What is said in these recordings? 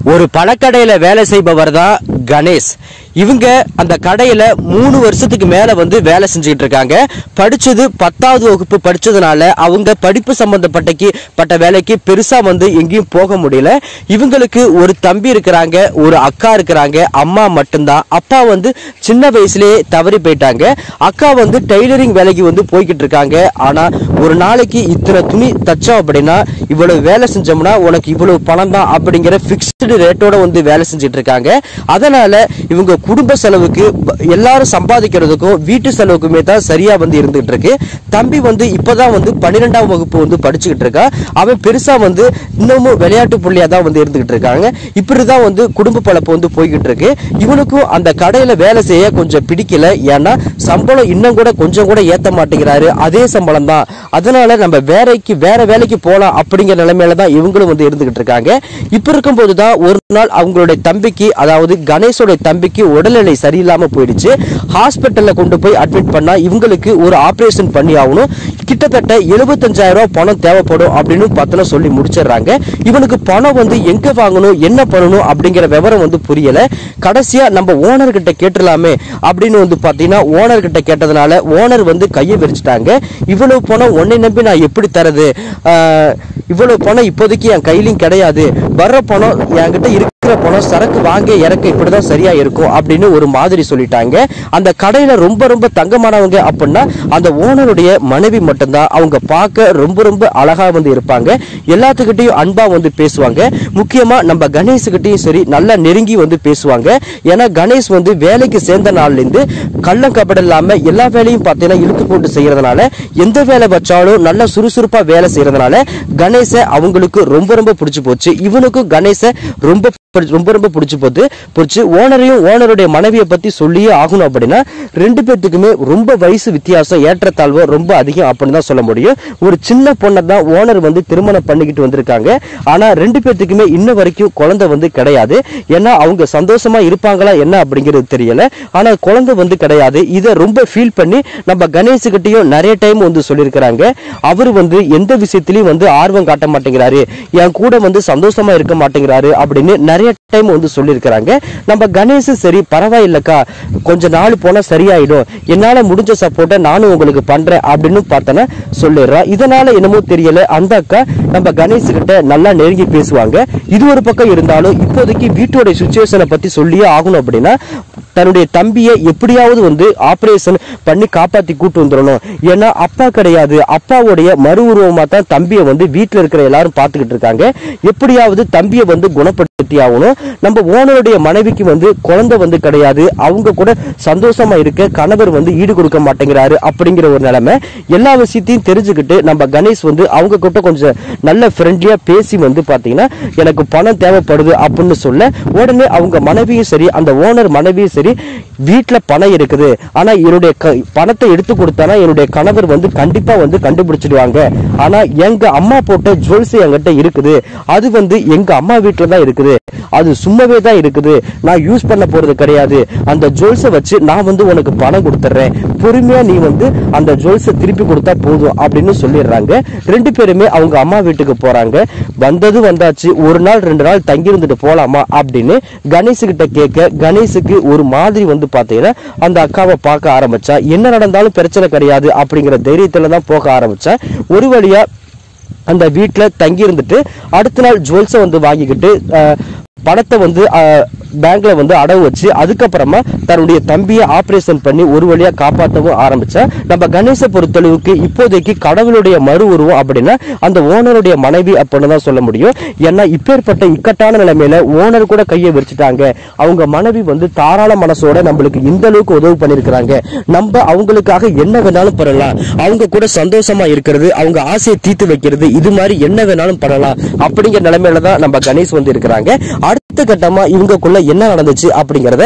ஒரு பழக்கடையில வேலை செய்பவர் தான் கணேஷ் இவங்க அந்த கடையில மூணு வருஷத்துக்கு மேல வந்து வேலை செஞ்சுக்கிட்டு இருக்காங்க படிச்சது பத்தாவது வகுப்பு படிச்சதுனால அவங்க படிப்பு சம்பந்தப்பட்டக்கு பட்ட வேலைக்கு பெருசா வந்து எங்கேயும் போக முடியல இவங்களுக்கு ஒரு தம்பி இருக்கிறாங்க ஒரு அக்கா இருக்கிறாங்க அம்மா மட்டும்தான் அப்பா வந்து சின்ன வயசுலயே தவறி போயிட்டாங்க அக்கா வந்து டெய்லரிங் வேலைக்கு வந்து போய்கிட்டு இருக்காங்க ஆனா ஒரு நாளைக்கு இத்தனை துணி தச்சோம் அப்படின்னா இவ்வளவு வேலை செஞ்சோம்னா உனக்கு இவ்வளவு பணம் தான் அப்படிங்கிற பிக்ஸ்டு ரேட்டோட வந்து வேலை செஞ்சுட்டு இருக்காங்க அதனால இவங்க குடும்ப செலவுக்கு ப- எல்லாரும் சம்பாதிக்கிறதுக்கும் வீட்டு செலவுக்குமே தான் சரியா வந்து இருந்துகிட்டு இருக்கு தம்பி வந்து இப்பதான் வந்து பன்னிரெண்டாம் வகுப்பு வந்து படிச்சுக்கிட்டு இருக்கான் அவன் பெருசா வந்து இன்னமும் விளையாட்டு புள்ளியா தான் வந்து இருந்துகிட்டு இருக்காங்க இப்படிதான் வந்து குடும்ப பழப்பு வந்து போய்கிட்டு இருக்கு இவனுக்கும் அந்த கடையில வேலை செய்ய கொஞ்சம் பிடிக்கல ஏன்னா சம்பளம் இன்னும் கூட கொஞ்சம் கூட ஏத்த மாட்டேங்கிறாரு அதே சம்பளம் தான் அதனால நம்ம வேலைக்கு வேற வேலைக்கு போலாம் அப்படிங்கிற நிலைமையில தான் இவங்களும் வந்து இருந்துகிட்டு இருக்காங்க இப்ப இருக்கும்போது தான் ஒரு நாள் அவங்களுடைய தம்பிக்கு அதாவது கணேஷோட தம்பிக்கு உடல்நிலை சரியில்லாம போயிடுச்சு ஹாஸ்பிட்டல்ல கொண்டு போய் அட்மிட் பண்ணா இவங்களுக்கு ஒரு ஆபரேஷன் பண்ணி ஆகணும் கிட்டத்தட்ட 75000 ரூபாய் பணம் தேவைப்படும் அப்படின்னு பார்த்தோன்னா சொல்லி முடிச்சிடுறாங்க இவனுக்கு பணம் வந்து எங்க வாங்கணும் என்ன பண்ணணும் அப்படிங்கிற விவரம் வந்து புரியல கடைசியா நம்ம ஓனர் கிட்ட கேட்டுடலாமே அப்படின்னு வந்து பாத்தீங்கன்னா ஓனர் கிட்ட கேட்டதுனால ஓனர் வந்து கையை விரிச்சிட்டாங்க இவ்வளவு பணம் உன்னை நம்பி நான் எப்படி தரது ஆஹ், இவ்வளவு பணம் இப்போதைக்கு என் கையிலும் கிடையாது வர்ற பணம் என்கிட்ட இருக்கிற பணம் சரக்கு வாங்க இறக்க இப்படிதான் சரியா இருக்கும் அப்படின்னு ஒரு மாதிரி சொல்லிட்டாங்க அந்த கடையில ரொம்ப ரொம்ப தங்கமானவங்க அப்படின்னா அந்த ஓனருடைய மனைவி மட்டும்தான் அவங்க பார்க்க ரொம்ப ரொம்ப அழகா வந்து இருப்பாங்க எல்லாத்துக்கிட்டையும் அன்பா வந்து பேசுவாங்க முக்கியமா நம்ம கணேஷ்கிட்டையும் சரி நல்லா நெருங்கி வந்து பேசுவாங்க ஏன்னா கணேஷ் வந்து வேலைக்கு சேர்ந்த நாள்ல இருந்து கள்ளம் கபடம் இல்லாம எல்லா வேலையும் பார்த்தீங்கன்னா இழுத்து போட்டு செய்யறதுனால எந்த வேலை வச்சாலும் நல்லா சுறுசுறுப்பா வேலை செய்யறதுனால கணேச அவங்களுக்கு ரொம்ப ரொம்ப பிடிச்சு போச்சு இவனுக்கும் கணேச ரொம்ப பிடிச்சு- ரொம்ப ரொம்ப பிடிச்சு போச்சு பிடிச்சு ஓனரையும் ஓனருடைய மனைவியை பத்தி சொல்லியே ஆகணும் அப்படின்னா ரெண்டு பேர்த்துக்குமே ரொம்ப வயசு வித்தியாசம் ஏற்றத்தாழ்வு ரொம்ப அதிகம் அப்படின்னு தான் சொல்ல முடியும் ஒரு சின்ன பொண்ணை தான் ஓனர் வந்து திருமணம் பண்ணிக்கிட்டு வந்திருக்காங்க ஆனா ரெண்டு பேர்த்துக்குமே இன்ன வரைக்கும் குழந்தை வந்து கிடையாது ஏன்னா அவங்க சந்தோஷமா இருப்பாங்களா என்ன அப்படிங்கிறது தெரியல ஆனா குழந்தை வந்து கிடையாது இதை ரொம்ப ஃபீல் பண்ணி நம்ம கணேஷ்கிட்டயும் நிறைய டைம் வந்து சொல்லியிருக்கிறாங்க அவர் வந்து எந்த விஷயத்திலயும் வந்து ஆர்வம் காட்ட மாட்டேங்கிறாரு என் கூட வந்து சந்தோஷமா இருக்க மாட்டேங்கிறாரு அப்படின்னு நிறைய டைம் வந்து சொல்லியிருக்கிறாங்க நம்ம கணேஷ் சரி பரவாயில்லக்கா கொஞ்ச நாள் போனா சரியாயிடும் என்னால முடிஞ்ச சப்போர்ட்டை நானும் உங்களுக்கு பண்றேன் அப்படின்னு பார்த்தோன்னா சொல்லிடுறான் இதனால என்னமோ தெரியல அந்த அக்கா நம்ம கணேஷ் கிட்ட நல்லா நெருங்கி பேசுவாங்க இது ஒரு பக்கம் இருந்தாலும் இப்போதைக்கு வீட்டோட சுச்சுவேஷனை பத்தி சொல்லியே ஆகணும் அப்படின்னா தன்னுடைய தம்பியை எப்படியாவது வந்து ஆபரேஷன் பண்ணி காப்பாத்தி கூட்டு வந்துடணும் ஏன்னா அப்பா கிடையாது அப்பாவுடைய மறு உருவமா தான் தம்பியை வந்து வீட்டுல இருக்கிற எல்லாரும் பார்த்துக்கிட்டு இருக்காங்க எப்படியாவது தம்பியை வந்து குணப்படுத்தி ஆகணும் நம்ம ஓனருடைய மனைவிக்கு வந்து குழந்தை வந்து கிடையாது அவங்க கூட சந்தோஷமா இருக்க கணவர் வந்து ஈடு கொடுக்க மாட்டேங்கிறாரு அப்படிங்கிற ஒரு நிலைமை எல்லா விஷயத்தையும் தெரிஞ்சுக்கிட்டு நம்ம கணேஷ் வந்து அவங்க கிட்ட கொஞ்சம் நல்ல ஃப்ரெண்ட்லியா பேசி வந்து பாத்தீங்கன்னா எனக்கு பணம் தேவைப்படுது அப்படின்னு சொல்ல உடனே அவங்க மனைவியும் சரி அந்த ஓனர் மனைவியும் சரி வீட்டுல பணம் இருக்குது ஆனா என்னுடைய க- பணத்தை எடுத்து கொடுத்தானா என்னுடைய கணவர் வந்து கண்டிப்பா வந்து கண்டுபிடிச்சிடுவாங்க ஆனா எங்க அம்மா போட்ட ஜுவல்ஸ் என்கிட்ட இருக்குது அது வந்து எங்க அம்மா வீட்டுல தான் இருக்குது அது சும்மாவே தான் இருக்குது நான் யூஸ் பண்ண போறது கிடையாது அந்த ஜுவல்ஸை வச்சு நான் வந்து உனக்கு பணம் கொடுத்துட்றேன் பொறுமையா நீ வந்து அந்த ஜுவல்ஸை திருப்பி கொடுத்தா போதும் அப்படின்னு சொல்லிடுறாங்க ரெண்டு பேருமே அவங்க அம்மா வீட்டுக்கு போறாங்க வந்தது வந்தாச்சு ஒரு நாள் ரெண்டு நாள் தங்கி இருந்துட்டு போலாமா அப்படின்னு கணேஷ் கிட்ட கேட்க கணேஷுக்கு ஒரு மாதிரி வந்து பாத்தீங்கன்னா அந்த அக்காவை பார்க்க ஆரம்பிச்சா என்ன நடந்தாலும் பிரச்சனை கிடையாது அப்படிங்கிற தைரியத்துல தான் போக ஆரம்பிச்சா ஒரு வழியா அந்த வீட்டில் தங்கி இருந்துட்டு அடுத்த நாள் ஜுவல்ஸை வந்து வாங்கிக்கிட்டு அஹ், பணத்தை வந்து பேங்க்ல வந்து அடவு வச்சு அதுக்கப்புறமா தன்னுடைய தம்பியை ஆபரேஷன் பண்ணி ஒரு வழியா காப்பாற்றவும் ஆரம்பிச்சா நம்ம கணேச பொறுத்தளவுக்கு இப்போதைக்கு கடவுளுடைய மறு உருவம் அப்படின்னா அந்த ஓனருடைய மனைவி அப்படின்னு தான் சொல்ல முடியும் ஏன்னா இப்பேற்பட்ட இக்கட்டான நிலைமையில ஓனர் கூட கையை விரிச்சிட்டாங்க அவங்க மனைவி வந்து தாராள மனசோட நம்மளுக்கு இந்த அளவுக்கு உதவி பண்ணிருக்கிறாங்க நம்ம அவங்களுக்காக என்ன வேணாலும் பண்ணலாம் அவங்க கூட சந்தோஷமா இருக்கிறது அவங்க ஆசையை தீர்த்து வைக்கிறது இது மாதிரி என்ன வேணாலும் பண்ணலாம் அப்படிங்கிற நிலைமையில தான் நம்ம கணேஷ் வந்து இருக்கிறாங்க அடுத்த கட்டமா இவங்கக்குள்ள என்ன நடந்துச்சு அப்படிங்கறத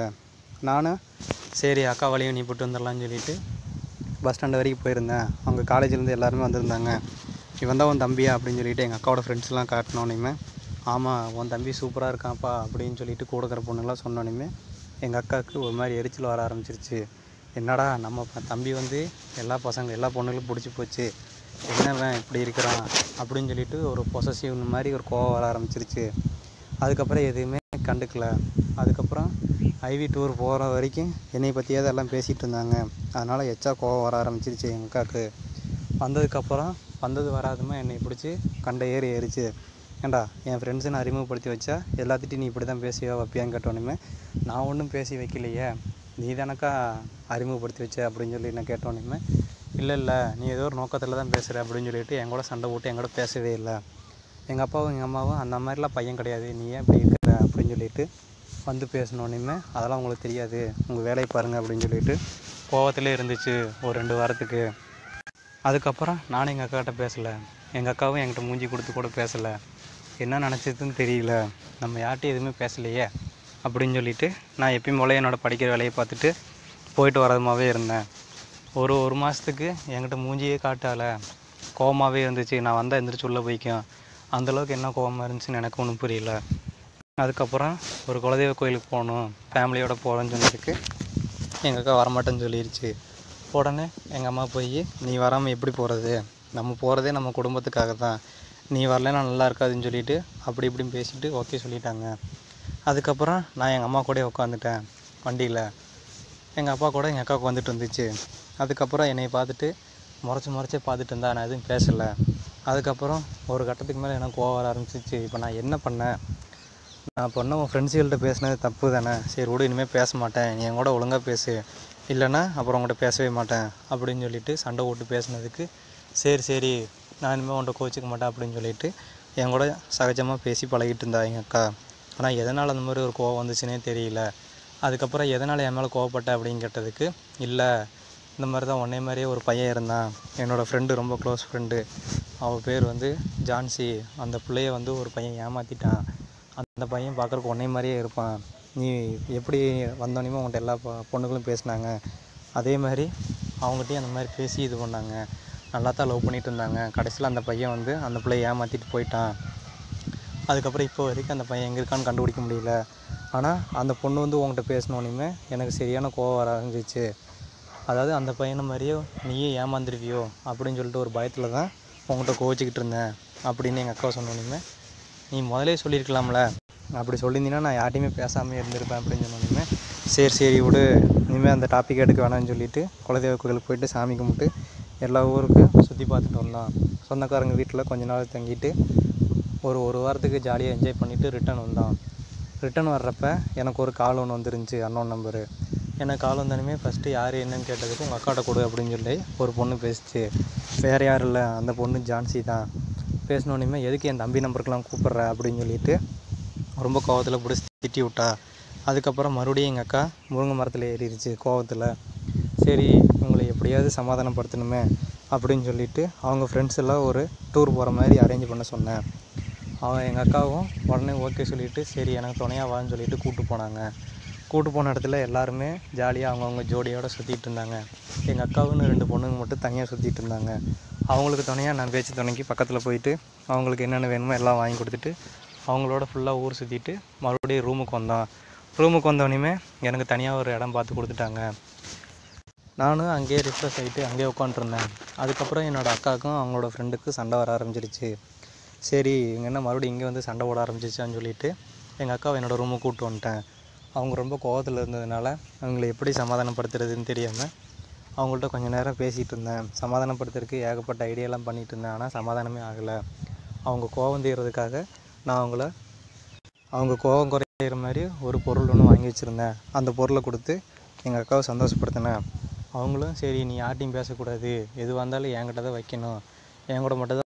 நானும் சரி அக்கா வழியும் நீ போட்டு வந்துடலான்னு சொல்லிட்டு பஸ் ஸ்டாண்டு வரைக்கும் போயிருந்தேன் அவங்க காலேஜ்லேருந்து எல்லாருமே வந்திருந்தாங்க இவன் தான் உன் தம்பியா அப்படின்னு சொல்லிட்டு எங்கள் அக்காவோட ஃப்ரெண்ட்ஸ்லாம் காட்டினோனையுமே ஆமாம் உன் தம்பி சூப்பராக இருக்கான்ப்பா அப்படின்னு சொல்லிட்டு கூட இருக்கிற பொண்ணுலாம் சொன்னோனையுமே எங்கள் அக்காவுக்கு ஒரு மாதிரி எரிச்சல் வர ஆரம்பிச்சிருச்சு என்னடா நம்ம ப- தம்பி வந்து எல்லா பசங்க எல்லா பொண்ணுங்களுக்கும் பிடிச்சி போச்சு என்னவன் இப்படி இருக்கிறான் அப்படின்னு சொல்லிட்டு ஒரு பொசசிவ் மாதிரி ஒரு கோவம் வர ஆரம்பிச்சிருச்சு அதுக்கப்புறம் எதுவுமே கண்டுக்கல அதுக்கப்புறம் ஐவி டூர் போகிற வரைக்கும் என்னை பற்றியே தான் எல்லாம் பேசிகிட்டு இருந்தாங்க அதனால் எச்சா கோவம் வர ஆரம்பிச்சிருச்சு எங்கள் அக்காவுக்கு வந்ததுக்கப்புறம் வந்தது வராதுமா என்னை பிடிச்சி கண்ட ஏறி ஏறிச்சு ஏண்டா என் ஃப்ரெண்ட்ஸை நான் அறிமுகப்படுத்தி வச்சா எல்லாத்திட்டையும் நீ இப்படி தான் பேசுவியா வைப்பியான்னு கேட்டோன்னே நான் ஒன்றும் பேசி வைக்கலையே நீ தானக்கா அறிமுகப்படுத்தி வச்ச அப்படின்னு சொல்லி நான் கேட்டோன்னே இல்லை இல்லை நீ ஏதோ ஒரு நோக்கத்தில் தான் பேசுகிற அப்படின்னு சொல்லிட்டு என் கூட சண்டை போட்டு என் கூட பேசவே இல்லை எங்கள் அப்பாவும் எங்கள் அம்மாவும் அந்த மாதிரிலாம் பையன் கிடையாது நீ ஏன் இப்படி இருக்கிற அப்படின்னு சொல்லிட்டு வந்து பேசினோன்னே அதெல்லாம் உங்களுக்கு தெரியாது உங்கள் வேலையை பாருங்கள் அப்படின்னு சொல்லிட்டு கோவத்திலே இருந்துச்சு ஒரு ரெண்டு வாரத்துக்கு அதுக்கப்புறம் நானும் எங்கள் அக்காட்ட பேசலை எங்கள் அக்காவும் என்கிட்ட மூஞ்சி கொடுத்து கூட பேசலை என்ன நினச்சதுன்னு தெரியல நம்ம யார்கிட்டையும் எதுவுமே பேசலையே அப்படின்னு சொல்லிட்டு நான் எப்பயும் போல என்னோடய படிக்கிற வேலையை பார்த்துட்டு போயிட்டு வரதுமாவே இருந்தேன் ஒரு ஒரு மாதத்துக்கு என்கிட்ட மூஞ்சியே காட்டால கோவமாகவே இருந்துச்சு நான் வந்தால் எந்திரிச்சு உள்ளே போய்க்கும் அந்தளவுக்கு என்ன கோவமாக இருந்துச்சுன்னு எனக்கு ஒன்றும் புரியல அதுக்கப்புறம் ஒரு குலதெய்வ கோயிலுக்கு போகணும் ஃபேமிலியோட போகலான்னு சொன்னதுக்கு எங்கள் அக்கா வரமாட்டேன்னு சொல்லிருச்சு உடனே எங்கள் அம்மா போய் நீ வராமல் எப்படி போகிறது நம்ம போகிறதே நம்ம குடும்பத்துக்காக தான் நீ வரலைன்னா நல்லா இருக்காதுன்னு சொல்லிட்டு அப்படி இப்படின்னு பேசிட்டு ஓகே சொல்லிட்டாங்க அதுக்கப்புறம் நான் எங்கள் அம்மா கூடயே உட்காந்துட்டேன் வண்டியில் எங்கள் அப்பா கூட எங்கள் அக்காவுக்கு வந்துட்டு இருந்துச்சு அதுக்கப்புறம் என்னை பார்த்துட்டு முறைச்சி முறைச்சி பார்த்துட்டு இருந்தா நான் எதுவும் பேசலை அதுக்கப்புறம் ஒரு கட்டத்துக்கு மேலே எனக்கு கோவம் வர ஆரம்பிச்சிச்சு இப்போ நான் என்ன பண்ணேன் நான் பொண்ணு உன் ஃப்ரெண்ட்ஸுகள்கிட்ட பேசினது தப்பு தானே சரி விடு இனிமேல் பேச மாட்டேன் நீ என் கூட ஒழுங்காக பேசு இல்லைன்னா அப்புறம் உங்கள்கிட்ட பேசவே மாட்டேன் அப்படின்னு சொல்லிட்டு சண்டை போட்டு பேசினதுக்கு சரி சரி நான் இனிமேல் உன்கிட்ட கோச்சிக்க மாட்டேன் அப்படின்னு சொல்லிட்டு என் கூட சகஜமாக பேசி பழகிட்டு இருந்தா எங்கள் அக்கா ஆனால் எதனால் அந்த மாதிரி ஒரு கோவம் வந்துச்சுன்னே தெரியல அதுக்கப்புறம் எதனால் என் மேலே கோவப்பட்ட அப்படின்னு கேட்டதுக்கு இல்லை இந்த மாதிரி தான் உன்னை மாதிரியே ஒரு பையன் இருந்தான் என்னோடய ஃப்ரெண்டு ரொம்ப க்ளோஸ் ஃப்ரெண்டு அவள் பேர் வந்து ஜான்சி அந்த பிள்ளைய வந்து ஒரு பையன் ஏமாற்றிட்டான் அந்த பையன் பார்க்குறக்கு உன்னை மாதிரியே இருப்பான் நீ எப்படி வந்தோடனே உங்கள்கிட்ட எல்லா பொ- பொண்ணுங்களும் பேசினாங்க அதே மாதிரி அவங்ககிட்டயும் அந்த மாதிரி பேசி இது பண்ணாங்க நல்லா தான் லவ் பண்ணிட்டு இருந்தாங்க கடைசியில் அந்த பையன் வந்து அந்த பிள்ளைய ஏமாற்றிட்டு போயிட்டான் அதுக்கப்புறம் இப்போ வரைக்கும் அந்த பையன் எங்கே இருக்கான்னு கண்டுபிடிக்க முடியல ஆனால் அந்த பொண்ணு வந்து உங்கள்கிட்ட பேசினோன்னே எனக்கு சரியான கோவம் வர ஆரம்பிச்சிச்சு அதாவது அந்த பையனை மாதிரியே நீயே ஏமாந்துருவியோ அப்படின்னு சொல்லிட்டு ஒரு பயத்தில் தான் உங்கள்கிட்ட கோச்சிக்கிட்டு இருந்தேன் அப்படின்னு எங்கள் அக்கா சொன்னோன்னே நீ முதலே சொல்லியிருக்கலாம்ல அப்படி சொல்லியிருந்தீங்கன்னா நான் யார்ட்டையுமே பேசாமல் இருந்திருப்பேன் அப்படின்னு சொன்னோன்னே சரி சரி விடு இனிமேல் அந்த டாபிக் எடுக்க வேணாம்னு சொல்லிட்டு குலதெய்வ கோயிலுக்கு போயிட்டு சாமி கும்பிட்டு எல்லா ஊருக்கும் சுற்றி பார்த்துட்டு வந்தோம் சொந்தக்காரங்க வீட்டில் கொஞ்ச நாள் தங்கிட்டு ஒரு ஒரு வாரத்துக்கு ஜாலியாக என்ஜாய் பண்ணிவிட்டு ரிட்டர்ன் வந்தோம் ரிட்டர்ன் வர்றப்ப எனக்கு ஒரு கால் ஒன்று வந்துருந்துச்சு அன்னோன் நம்பரு எனக்கு கால் வந்தோடனே ஃபஸ்ட்டு யார் என்னன்னு கேட்டதுக்கு உங்கள் அக்காட்ட கொடு அப்படின்னு சொல்லி ஒரு பொண்ணு பேசிச்சு வேறு யாரும் இல்லை அந்த பொண்ணு ஜான்சி தான் பேசினோடனே எதுக்கு என் தம்பி நம்பருக்கெலாம் கூப்பிட்ற அப்படின்னு சொல்லிட்டு ரொம்ப கோவத்தில் பிடிச்சி திட்டி விட்டா அதுக்கப்புறம் மறுபடியும் எங்கள் அக்கா முருங்கை மரத்தில் ஏறிடுச்சு கோவத்தில் சரி உங்களை எப்படியாவது சமாதானப்படுத்தணுமே அப்படின்னு சொல்லிட்டு அவங்க ஃப்ரெண்ட்ஸ் எல்லாம் ஒரு டூர் போகிற மாதிரி அரேஞ்ச் பண்ண சொன்னேன் அவன் எங்கள் அக்காவும் உடனே ஓகே சொல்லிட்டு சரி எனக்கு துணையாக வான்னு சொல்லிட்டு கூப்பிட்டு போனாங்க கூட்டு போன இடத்துல எல்லாருமே ஜாலியாக அவங்கவுங்க ஜோடியோடு சுற்றிட்டு இருந்தாங்க எங்கள் அக்காவுன்னு ரெண்டு பொண்ணுங்க மட்டும் தனியாக சுற்றிட்டு இருந்தாங்க அவங்களுக்கு துணையாக நான் பேச்சு துணைக்கு பக்கத்தில் போயிட்டு அவங்களுக்கு என்னென்ன வேணுமோ எல்லாம் வாங்கி கொடுத்துட்டு அவங்களோட ஃபுல்லாக ஊர் சுற்றிட்டு மறுபடியும் ரூமுக்கு வந்தோம் ரூமுக்கு வந்தோடனே எனக்கு தனியாக ஒரு இடம் பார்த்து கொடுத்துட்டாங்க நானும் அங்கேயே ரிஃப்ரெஷ் ஆகிட்டு அங்கேயே உட்காந்துருந்தேன் அதுக்கப்புறம் என்னோடய அக்காவுக்கும் அவங்களோட ஃப்ரெண்டுக்கும் சண்டை வர ஆரம்பிச்சிருச்சு சரி இவங்க என்ன மறுபடியும் இங்கே வந்து சண்டை போட ஆரம்பிச்சிச்சான்னு சொல்லிட்டு எங்கள் அக்காவை என்னோடய ரூமுக்கு கூப்பிட்டு வந்துட்டேன் அவங்க ரொம்ப கோவத்தில் இருந்ததுனால அவங்கள எப்படி சமாதானப்படுத்துறதுன்னு தெரியாமல் அவங்கள்ட்ட கொஞ்ச நேரம் பேசிகிட்டு இருந்தேன் சமாதானப்படுத்துறதுக்கு ஏகப்பட்ட ஐடியாலாம் பண்ணிகிட்டு இருந்தேன் ஆனால் சமாதானமே ஆகலை அவங்க கோவம் தீர்றதுக்காக நான் அவங்கள அவங்க கோவம் குறையிற மாதிரி ஒரு பொருள் ஒன்று வாங்கி வச்சுருந்தேன் அந்த பொருளை கொடுத்து எங்கள் அக்காவை சந்தோஷப்படுத்தினேன் அவங்களும் சரி நீ யார்ட்டையும் பேசக்கூடாது எதுவாக இருந்தாலும் என்கிட்ட தான் வைக்கணும் என் கூட மட்டும் தான்